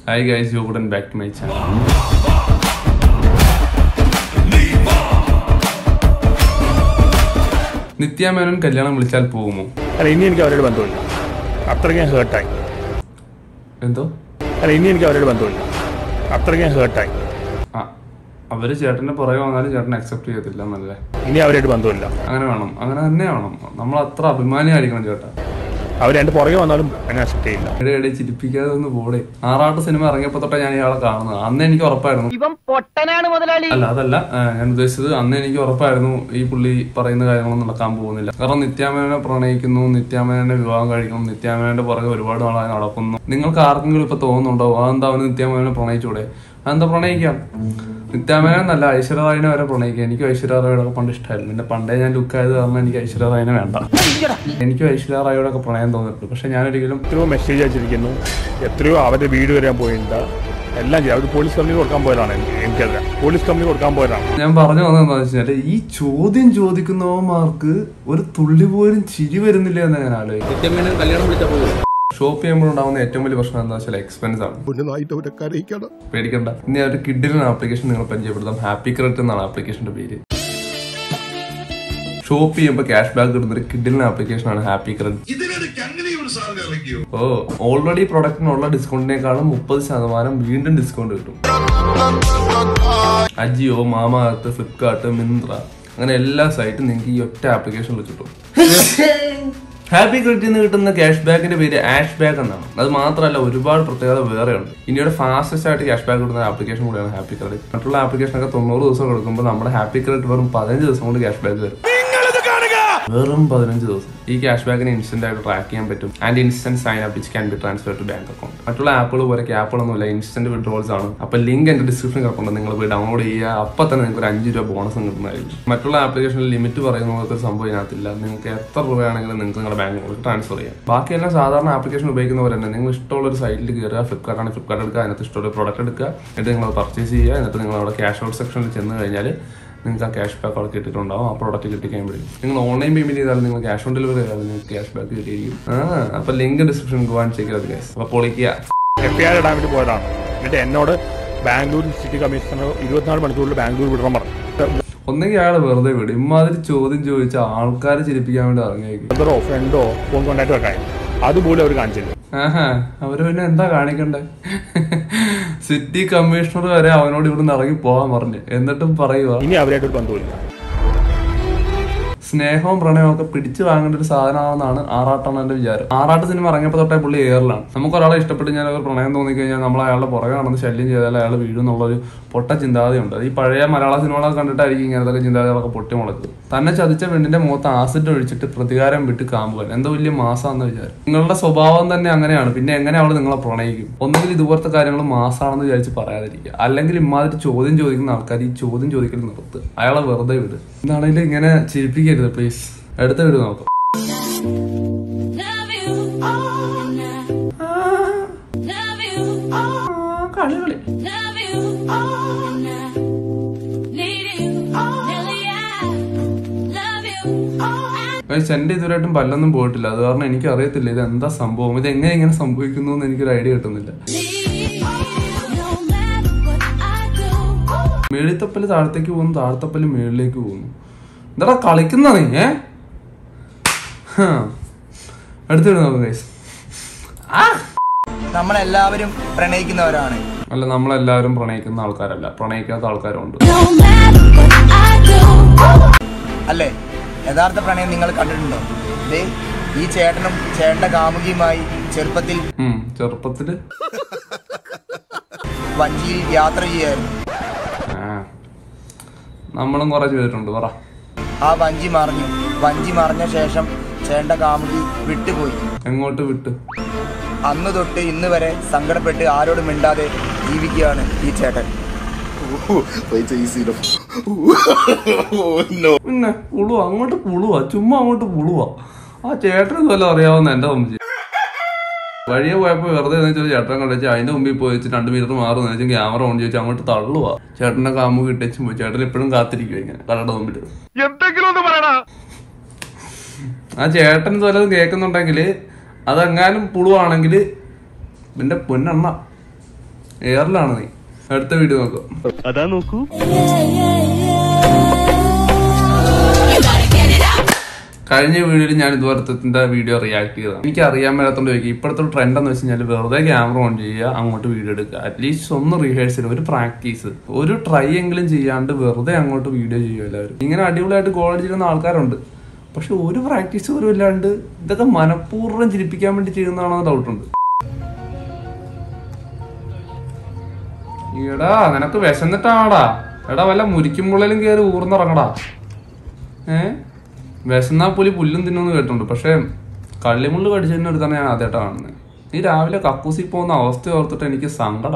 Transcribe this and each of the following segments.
Hi guys ജോബുടൻ back to my channel Nithya Menen കല്യാണം വിളിച്ചാൽ പോകുമോ അല്ല ഇനി എനിക്ക് അവരോട് ബന്ധമില്ല അത്രയ്ക്ക് ഞാൻ ഹേർട്ടായി എന്തോ അല്ല ഇനി എനിക്ക് അവരോട് ബന്ധമില്ല അത്രയ്ക്ക് ഞാൻ ഹേർട്ടായി ആ അവര് ചേട്ടന്റെ പുറകെ വന്നാലും ചേട്ടൻ അക്സെപ്റ്റ് ചെയ്യത്തില്ല എന്നല്ലേ ഇനി അവരായിട്ട് ബന്ധമില്ല അങ്ങനെ വേണം അങ്ങനെ തന്നെ വേണം നമ്മൾ അത്ര അഭിമാനിയായിരിക്കണം ചേട്ടാ അവർ എൻ്റെ പുറകെ വന്നാലും എന്നെ അക്സെപ്റ്റ് ചെയ്യില്ല ഇടേ ഇടയിൽ ചിരിപ്പിക്കാതെ ഒന്ന് പോടെ ആറാട്ട് സിനിമ ഇറങ്ങിയപ്പോ തൊട്ടേ ഞാൻ ഇയാളെ കാണുന്നത് അന്ന് എനിക്ക് ഉറപ്പായിരുന്നു ഇവൻ പൊട്ടനാണ് മുതലാളി അല്ല അതല്ല ആ, ഞാൻ ഉദ്ദേശിച്ചത് അന്ന് എനിക്ക് ഉറപ്പായിരുന്നു ഈ പുള്ളി പറയുന്ന കാര്യങ്ങളൊന്നും നടക്കാൻ പോകുന്നില്ല കാരണം നിത്യാമേനെ പ്രണയിക്കുന്നു നിത്യാമേനെ വിവാഹം കഴിക്കണം നിത്യാമേന്റെ പുറകെ ഒരുപാട് നാളായി നടക്കുന്നു നിങ്ങൾക്ക് ആർക്കെങ്കിലും ഇപ്പൊ തോന്നുന്നുണ്ടോ അതെന്താ അവന് നിത്യാമേനെ പ്രണയിച്ചൂടെ അതെന്താ പ്രണയിക്കാം നിത്യാമേനെ നല്ല ഐശ്വര്യ റായിനെ വരെ പ്രണയിക്കാം എനിക്ക് ഐശ്വര്യ റായിയുടെ പണ്ട് ഇഷ്ടമായിരുന്നു പിന്നെ പണ്ടേ ഞാൻ ലുക്ക് ആയത് കാരണം എനിക്ക് ഐശ്വര്യ റായിനെ വേണ്ട എനിക്കും ഐശ്വര്യ റായിയുടെ ഒക്കെ പ്രണയം തോന്നിയിട്ടുണ്ട് പക്ഷെ ഞാനൊരിക്കലും എത്രയോ മെസ്സേജ് അയച്ചിരിക്കുന്നു എത്രയോ അവരുടെ വീട് വരാൻ പോയിട്ടുണ്ട് എല്ലാം ചെയ്യും അവർ പോലീസ് കമ്പനി കൊടുക്കാൻ പോയതാണ് എനിക്ക് എനിക്കറിയാം പോലീസ് കമ്പനി കൊടുക്കാൻ പോയതാണ് ഞാൻ പറഞ്ഞു വന്നതെന്ന് വെച്ചാല് ഈ ചോദ്യം ചോദിക്കുന്നവന്മാർക്ക് ഒരു തുള്ളി പോലും ചിരി വരുന്നില്ല എന്ന് ഞാൻ ആലോചിക്കും ഷോപ്പ് ചെയ്യുമ്പോൾ ഉണ്ടാവുന്ന ഏറ്റവും വലിയ പ്രശ്നം എന്താ വെച്ചാൽ എക്സ്പെൻസ് ആണ് പൊന്നുനായിട്ടവരെ കരയിക്കണം പേടിക്കണ്ട ഇനി ഒരു കിഡിലിന് ആപ്ലിക്കേഷൻ നിങ്ങൾ പരിചയപ്പെടുത്താം ഹാപ്പി ക്രെഡിറ്റ് എന്നാണ് ആപ്ലിക്കേഷന്റെ പേര് ഷോപ്പ് ചെയ്യുമ്പോൾ ക്യാഷ് ബാക്ക് കിട്ടുന്ന ഒരു കിഡിലിന് ആപ്ലിക്കേഷൻ ആണ് ഹാപ്പി ക്രെഡിറ്റ് ഇതിനിടയ്ക്ക് അങ്ങനെ ഒരു സാധനം ഇറക്കിയോ ഓ ഓൾറെഡി പ്രൊഡക്റ്റിനുള്ള ഡിസ്കൗണ്ടിനേക്കാളും മുപ്പത് ശതമാനം വീണ്ടും ഡിസ്കൗണ്ട് കിട്ടും അജിയോ മാമാഅത്ത് ഫ്ലിപ്കാർട്ട് മിന്ത്ര അങ്ങനെ എല്ലാ സൈറ്റും നിങ്ങൾക്ക് ഈ ഒറ്റ ആപ്ലിക്കേഷനിൽ കിട്ടും ഹാപ്പി ക്രെഡിറ്റിൽ നിന്ന് കിട്ടുന്ന ക്യാഷ് ബാക്കിന്റെ പേര് ആഷ് ബാക്ക് എന്നാണ് അത് മാത്രമല്ല ഒരുപാട് പ്രത്യേകത വേറെ ഉണ്ട് ഇന്ത്യയുടെ ഫാസ്റ്റസ്റ്റ് ആയിട്ട് ക്യാഷ് ബാക്ക് കിട്ടുന്ന ആപ്ലിക്കേഷൻ കൂടിയാണ് ഹാപ്പി ക്രെഡിറ്റ് മറ്റുള്ള ആപ്ലിക്കേഷൻ ഒക്കെ തൊണ്ണൂറ് ദിവസം കൊടുക്കുമ്പോൾ നമ്മുടെ ഹാപ്പി ക്രെഡിറ്റ് വെറും പതിനഞ്ച് ദിവസം കൊണ്ട് ക്യാഷ് ബാക്ക് വരും വെറും പതിനഞ്ച് ദിവസം ഈ ക്യാഷ് ബാക്കിനെ ഇൻസ്റ്റന്റ് ആയിട്ട് ട്രാക്ക് ചെയ്യാൻ പറ്റും and instant sign up which can be transfer to bank account മറ്റുള്ള ആപ്പുകൾ പോലെ ആപ്പുകളൊന്നുമില്ല ഇൻസ്റ്റന്റ് വിഡ്രോൾസ് ആണ് അപ്പൊ ലിങ്ക് എന്റെ ഡിസ്ക്രിപ്ഷൻ കിടപ്പുണ്ട് നിങ്ങൾ പോയി ഡൗൺലോഡ് ചെയ്യുക അപ്പൊ തന്നെ നിങ്ങൾക്ക് ഒരു അഞ്ച് രൂപ ബോണസും കിട്ടുന്നതായിരിക്കും മറ്റുള്ള ആപ്ലിക്കേഷനിൽ ലിമിറ്റ് പറയുന്ന പോലത്തെ ഒരു സംഭവം ഇതിനകത്തില്ല നിങ്ങൾക്ക് എത്ര രൂപയാണെങ്കിലും നിങ്ങൾക്ക് നിങ്ങളുടെ ബാങ്കിലേക്ക് ട്രാൻസ്ഫർ ചെയ്യാം ബാക്കിയെല്ലാം സാധാരണ ആപ്ലിക്കേഷൻ ഉപയോഗിക്കുന്നവർ തന്നെ നിങ്ങൾ ഇഷ്ടമുള്ള ഒരു സൈറ്റിൽ കയറുക ഫ്ലിപ്കാർട്ട് ആണ് ഫ്ലിപ്കാർട്ട് എടുക്കുക അതിനകത്ത് ഇഷ്ടമുള്ള പ്രോഡക്റ്റ് എടുക്കുക എന്നിട്ട് നിങ്ങൾ പർച്ചേസ് ചെയ്യുക എന്നിട്ട് നിങ്ങൾ അവിടെ ക്യാഷ് ഔട്ട് സെക്ഷനിൽ ചെന്ന് കഴിഞ്ഞാൽ നിങ്ങൾക്ക് ആ ക്യാഷ് ബാക്ക് അവിടെ കിട്ടിയിട്ടുണ്ടാവും ആ പ്രോഡക്റ്റ് കിട്ടി കഴിയുമ്പോഴേക്കും നിങ്ങൾ ഓൺലൈൻ പേയ്മെന്റ് ചെയ്താലും നിങ്ങൾ ക്യാഷ് ഓൺ ഡെലിവറി ചെയ്താലും നിങ്ങൾക്ക് ക്യാഷ് ബാക്ക് കിട്ടിയിരിക്കും ആ അപ്പൊ ലിങ്ക് ഡിസ്ക്രിപ്ഷൻ പോകാൻ ചെയ്ത് ഗൈസ് അപ്പൊ പൊളിക്കുക എഫ് ഐ ആർ ഇടാൻ വേണ്ടി പോയതാണ് എന്നിട്ട് എന്നോട് ബാംഗ്ലൂർ സിറ്റി കമ്മീഷണർ ഇരുപത്തിനാല് മണിക്കൂറിൽ ബാംഗ്ലൂർ വിടണം പറഞ്ഞു ഒന്നെങ്കിൽ അയാളെ വെറുതെ വിടും ഇമാതിരി ചോദ്യം ചോദിച്ച ആൾക്കാരെ ചിരിപ്പിക്കാൻ വേണ്ടി ഇറങ്ങിയേക്കും ബ്രദറോ ഫ്രണ്ടോ ഫോൺ കോൺടാക്ട് വെക്കാൻ അതുപോലും അവർ കാണിച്ചില്ല ആഹാ അവര് പിന്നെ എന്താ കാണിക്കണ്ടേ സിറ്റി കമ്മീഷണർ വരെ അവനോട് ഇവിടുന്ന് ഇറങ്ങി പോകാൻ പറഞ്ഞു എന്നിട്ടും പറയുക ഇനി അവരായിട്ട് ഒരു ബന്ധമില്ല സ്നേഹവും പ്രണയവും ഒക്കെ പിടിച്ചു വാങ്ങേണ്ട ഒരു സാധനമാണെന്നാണ് ആറാട്ടാണ് എന്റെ വിചാരം ആറാട്ട് സിനിമ ഇറങ്ങിയപ്പോൾ തൊട്ടേ പുള്ളി എയറിലാണ് നമുക്ക് ഒരാളെ ഇഷ്ടപ്പെട്ട് ഞാൻ ഒരു പ്രണയം തോന്നി കഴിഞ്ഞാൽ നമ്മൾ അയാളുടെ പുറകെ നടന്ന് ശല്യം ചെയ്താൽ അയാൾ വീഴും എന്നുള്ളൊരു പൊട്ട ചിന്താഗതിയുണ്ട് അത് ഈ പഴയ മലയാള സിനിമകളൊക്കെ കണ്ടിട്ടായിരിക്കും ഇങ്ങനത്തെ ചിന്താഗതികളൊക്കെ പൊട്ടി മുളക്കുന്നത് തന്നെ ചതിച്ച പെണ്ണിന്റെ മുഖത്ത് ആസിഡ് ഒഴിച്ചിട്ട് പ്രതികാരം വിട്ട് കാമ്പുകൻ എന്തോ വലിയ മാസാന്ന് വിചാരം നിങ്ങളുടെ സ്വഭാവം തന്നെ അങ്ങനെയാണ് പിന്നെ എങ്ങനെ അവൾ നിങ്ങളെ പ്രണയിക്കും ഒന്നുകിൽ ഇതുപോലത്തെ കാര്യങ്ങൾ മാസാണെന്ന് വിചാരിച്ച് പറയാതിരിക്കുക അല്ലെങ്കിൽ ഇമാതിരി ചോദ്യം ചോദിക്കുന്ന ആൾക്കാർ ഈ ചോദ്യം ചോദിക്കൽ നിർത്ത് അയാളെ വെറുതെ വിട് എന്താണെങ്കിലും ഇങ്ങനെ ചിരിപ്പിക്കരുത് പ്ലീസ് അടുത്ത വീട് നോക്കാം Love you all night. Love you all. Love you all night. Need you Nelly, I love you all. Guys എന്റെ ഇതുവരെയായിട്ടും പല്ലൊന്നും പോയിട്ടില്ല അത് കാരണം എനിക്ക് അറിയത്തില്ല ഇത് എന്താ സംഭവം ഇത് എങ്ങനെ ഇങ്ങനെ സംഭവിക്കുന്നു എന്ന് എനിക്കൊരു ഐഡിയ കിട്ടുന്നില്ല No matter what I do. മേളിത്തപ്പല് താഴത്തേക്ക് പോകുന്നു താഴത്തപ്പല് മേളിലേക്ക് പോകുന്നു എന്താടാ കളിക്കുന്ന നീ ഏ ഹാ. അടുത്ത വീട് നോക്കാം ഗൈസ് നമ്മളെല്ലാവരും പ്രണയിക്കുന്നവരാണ് അല്ല നമ്മളെല്ലാവരും പ്രണയിക്കുന്ന ആൾക്കാരല്ല പ്രണയിക്കാത്ത ആൾക്കാരും ഉണ്ട് No matter what I do. അല്ലേ യഥാർത്ഥ പ്രണയം നിങ്ങൾ കണ്ടിട്ടുണ്ടോ ദേ ഈ ചേട്ടനും ചേട്ടന്റെ കാമുകിയുമായി ചെറുപ്പത്തിൽ ഉം ചെറുപ്പത്തില് വഞ്ചിയിൽ യാത്ര ചെയ്യായിരുന്നു ആ നമ്മളും കുറെ ചെയ്തിട്ടുണ്ട് പറ ആ വഞ്ചി മറിഞ്ഞു വഞ്ചി മറിഞ്ഞ ശേഷം ചേട്ടന്റെ കാമുകി വിട്ടുപോയി എങ്ങോട്ട് വിട്ട് അന്ന് തൊട്ട് ഇന്ന് വരെ സങ്കടപ്പെട്ട് ആരോടും മിണ്ടാതെ ജീവിക്കുകയാണ് ഈ ചേട്ടൻ Wait till you see the. പിന്നെ പുളുവാ അങ്ങോട്ട് പുളുവാ ചുമ്മാ അങ്ങോട്ട് പുളുവാ ആ ചേട്ടന് വല്ലതും അറിയാവുന്ന എന്റെ മുമ്പ് വഴിയെ പോയപ്പോ വെറുതെ എന്ന് വെച്ചാൽ ചേട്ടൻ കണ്ടുവച്ച് അതിന്റെ മുമ്പിൽ പോയി വെച്ച് രണ്ട് മീറ്റർ മാറും വെച്ചാൽ ക്യാമറ ഓൺ ചോദിച്ചാൽ അങ്ങോട്ട് തള്ളുവാ ചേട്ടന്റെ കാമു കിട്ടിച്ചും പോയി ചേട്ടൻ എപ്പോഴും കാത്തിരിക്കും ഇങ്ങനെ കടയുടെ മുമ്പിൽ എന്തെങ്കിലും ഒന്ന് പറയണ ആ ചേട്ടൻ വല്ലതും കേൾക്കുന്നുണ്ടെങ്കിൽ അതെങ്ങാനും പുളുവാണെങ്കിൽ നിന്റെ പൊന്നെണ്ണ എയറിലാണ് നീ അടുത്ത വീഡിയോ നോക്കാം അതാ നോക്കൂ കഴിഞ്ഞ വീഡിയോയിൽ ഞാൻ ഇതുപോലത്തെ വീഡിയോ റിയാക്ട് ചെയ്തതാണ് എനിക്ക് അറിയാൻ മേലാത്തോണ്ട് ചോദിക്കുക ഇപ്പോഴത്തെ ട്രെൻഡ് എന്ന് വെച്ച് കഴിഞ്ഞാൽ വെറുതെ ക്യാമറ ഓൺ ചെയ്യുക അങ്ങോട്ട് വീഡിയോ എടുക്കുക അറ്റ്ലീസ്റ്റ് ഒന്ന് റിഹേഴ്സൽ ഒരു പ്രാക്ടീസ് ഒരു ട്രൈ എങ്കിലും ചെയ്യാണ്ട് വെറുതെ അങ്ങോട്ട് വീഡിയോ ചെയ്യുക എല്ലാവരും ഇങ്ങനെ അടിപൊളിയായിട്ട് കോളേജ് ചെയ്യുന്ന ആൾക്കാരുണ്ട് പക്ഷെ ഒരു പ്രാക്ടീസ് പോലും ഇല്ലാണ്ട് ഇതൊക്കെ മനഃപൂർവ്വം ചിരിപ്പിക്കാൻ വേണ്ടി ചെയ്യുന്നതാണോ ഡൗട്ടുണ്ട് എടാ നിനക്ക് വിശന്നിട്ടാടാ എടാ വല്ല മുരിക്കുമ്പുള്ളിലും കയറി ഊർന്നിറങ്ങടാ ഏ വിശന്നാ പുലി പുല്ലും തിന്നുമെന്ന് കേട്ടിട്ടുണ്ട് പക്ഷെ കള്ളിമുള്ളു കടിച്ചതിന് അടുത്താണ് ഞാൻ ആദ്യമായിട്ടാണ് കാണുന്നത് നീ രാവിലെ കക്കൂസി പോകുന്ന അവസ്ഥ ഓർത്തിട്ട് എനിക്ക് സങ്കട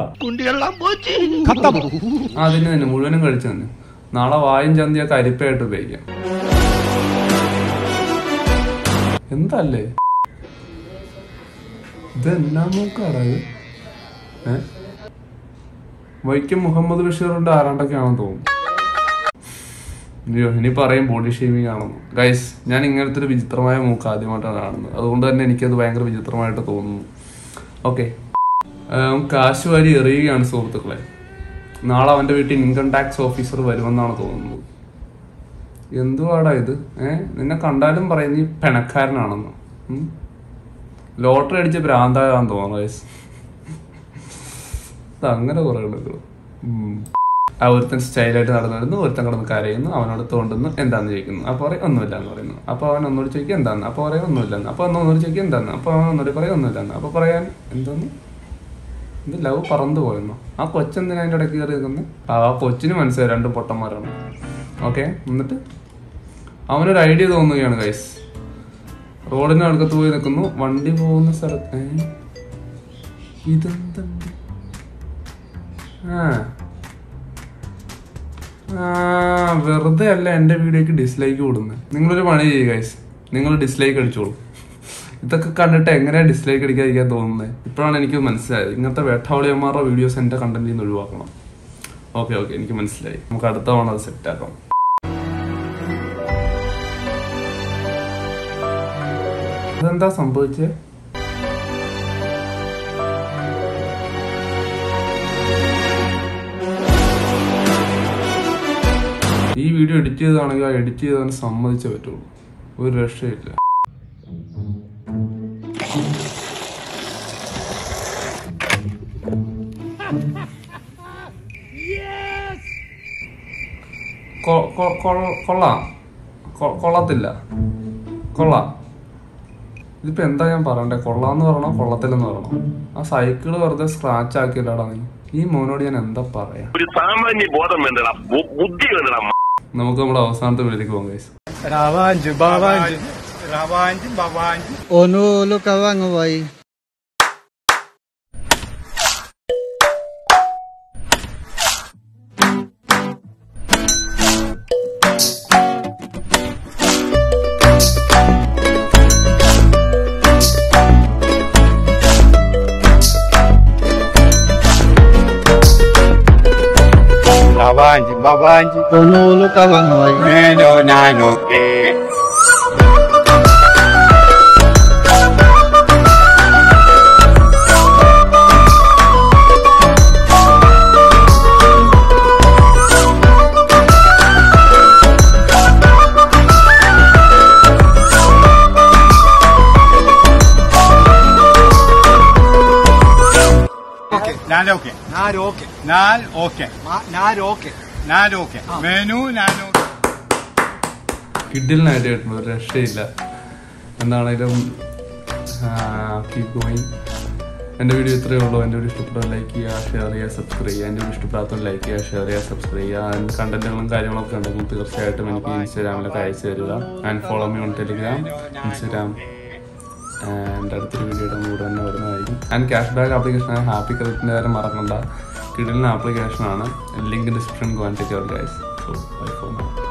അതിന് തന്നെ മുഴുവനും കഴിച്ചു തന്നെ നാളെ വായും ചന്തിയൊക്കെ അരിപ്പയായിട്ട് ഉപയോഗിക്കാം എന്തല്ലേ ഇതെന്നാ നോക്കാടാ ഇത് ഏ വൈക്കം മുഹമ്മദ് ബഷീറിന്റെ ആരാണ്ടൊക്കെയാണെന്ന് തോന്നുന്നു അയ്യോ ഇനി പറയും ബോഡി ഷേമിങ് ആണെന്ന് ഗൈസ് ഞാൻ ഇങ്ങനത്തെ ഒരു വിചിത്രമായ മൂക്ക് ആദ്യമായിട്ടാണ് കാണുന്നത് അതുകൊണ്ട് തന്നെ എനിക്കത് ഭയങ്കര വിചിത്രമായിട്ട് തോന്നുന്നു ഓക്കെ കാശ് വാരി എറിയുകയാണ് സുഹൃത്തുക്കളെ നാളെ അവന്റെ വീട്ടിൽ ഇൻകം ടാക്സ് ഓഫീസർ വരുമെന്നാണ് തോന്നുന്നത് എന്തുവാടാ ഇത് ഏ നിന്നെ കണ്ടാലും പറയും നീ പെണക്കാരനാണെന്ന് ഉം? ലോട്ടറി അടിച്ച് ഭ്രാന്താകാൻ തോന്നുന്നു ഗൈസ് ഇത് അങ്ങനെ കുറെ ഉണ്ട് ആ ഒരുത്തൻ സ്റ്റൈലായിട്ട് നടന്നു വരുന്നു ഒരുത്തൻ കിടന്ന് കരയുന്നു അവനോട് തോണ്ടുന്നു എന്താന്ന് ചോദിക്കുന്നു അപ്പോൾ പറയും ഒന്നുമില്ല എന്ന് പറയുന്നു അപ്പോൾ അവൻ ഒന്നുകൂടി ചോദിക്കും എന്താന്ന് അപ്പോൾ പറയും ഒന്നുമില്ല എന്ന് അപ്പോൾ ഒന്നുകൂടി ചോദിക്കും എന്താന്ന് അപ്പോൾ അവൻ ഒന്നുകൂടി പറയും ഒന്നുമില്ല എന്ന് അപ്പോൾ പറയാൻ എന്തോന്ന് ഇത് ലവ് പറന്നു പോയെന്നോ ആ കൊച്ചെന്തിനാ അതിൻ്റെ ഇടയ്ക്ക് കയറി നിൽക്കുന്നത് ആ ആ കൊച്ചിന് മനസ്സിലായി രണ്ട് പൊട്ടന്മാരാണ് ഓക്കെ എന്നിട്ട് അവനൊരു ഐഡിയ തോന്നുകയാണ് ഗൈസ് റോഡിന് അടുക്കത്ത് പോയി നിൽക്കുന്നു വണ്ടി പോകുന്ന സ്ഥലത്ത് ഏ? ഇതെന്താ ആ ആ, വെറുതെ അല്ല എന്റെ വീഡിയോക്ക് ഡിസ്ലൈക്ക് കൊടുക്കുന്നത് നിങ്ങളൊരു പണി ചെയ്യുക ഗൈസ് നിങ്ങൾ ഡിസ്ലൈക്ക് അടിച്ചോളൂ ഇതൊക്കെ കണ്ടിട്ട് എങ്ങനെയാ ഡിസ്ലൈക്ക് അടിക്കാതിരിക്കാൻ തോന്നുന്നത് ഇപ്പോഴാണ് എനിക്ക് മനസ്സിലായത് ഇങ്ങനത്തെ വേട്ടാവളിയന്മാരുടെ വീഡിയോസ് എന്റെ കണ്ടന്റിൽ നിന്ന് ഒഴിവാക്കണം ഓക്കെ ഓക്കെ എനിക്ക് മനസ്സിലായി നമുക്ക് അടുത്ത തവണ അത് സെറ്റ് ആക്കാം ഇതെന്താ സംഭവിച്ചേ ഈ വീഡിയോ എഡിറ്റ് ചെയ്താണെങ്കിൽ ആ എഡിറ്റ് ചെയ്തവന് സമ്മതിച്ചേ പറ്റുള്ളൂ ഒരു രക്ഷയില്ല കൊ- കൊ- കൊള്ള- കൊള്ളാം കൊ- കൊള്ളത്തില്ല കൊള്ളാം ഇതിപ്പോ എന്താ ഞാൻ പറയണ്ടേ കൊള്ളാന്ന് പറയണോ കൊള്ളത്തില്ലെന്ന് പറയണോ ആ സൈക്കിള് വെറുതെ സ്ക്രാച്ച് ആക്കിയില്ലടാ നീ ഈ മോനോട് ഞാൻ എന്താ പറയാ ഒരു സാമാന്യ ബോധം വേണ്ടടാ ബു- ബുദ്ധി വേണ്ടടാ നമുക്ക് നമ്മുടെ അവസാനത്തെ വീട്ടിലേക്ക് പോകാം guys. Ravanjo, bavanjo. Ravanjo, bavanjo. Ono lo kawango wai. Ravanjo, bavanjo. Ono lo kawango wai. Meno nano ke. നാലോക്കെ നാരോക്കെ നാൽ ഓക്കെ നാരോക്കെ നാരോക്കെ മെനു നാനോക്കെ കിഡിലിനായിട്ട് കേട്ടോ ഒരു രക്ഷയില്ല എന്താണേലും കീപ് ഗോയിങ് എൻ്റെ വീഡിയോ ഇത്രയേ ഉള്ളൂ എൻ്റെ വീഡിയോ ഇഷ്ടപ്പെട്ടാൽ ലൈക്ക് ചെയ്യുക ഷെയർ ചെയ്യുക സബ്സ്ക്രൈബ് ചെയ്യുക എൻ്റെ വീഡിയോ ഇഷ്ടപ്പെടാത്തവർ ലൈക്ക് ചെയ്യുക ഷെയർ ചെയ്യുക സബ്സ്ക്രൈബ് ചെയ്യുക കണ്ടന്റുകളും കാര്യങ്ങളൊക്കെ ഉണ്ടെങ്കിൽ തീർച്ചയായിട്ടും എനിക്ക് ഇൻസ്റ്റാഗ്രാമിലൊക്കെ അയച്ചു തരിക and follow me on Telegram Instagram എൻ്റെ അടുത്തൊരു വീഡിയോയുടെ കൂടെ തന്നെ വരുന്നതായിരിക്കും and cash back application happy ക്രെഡിറ്റിൻ്റെ കാര്യം മറക്കണ്ട കിഡിലിന് ആപ്ലിക്കേഷനാണ് link description gone take your guys so bye for now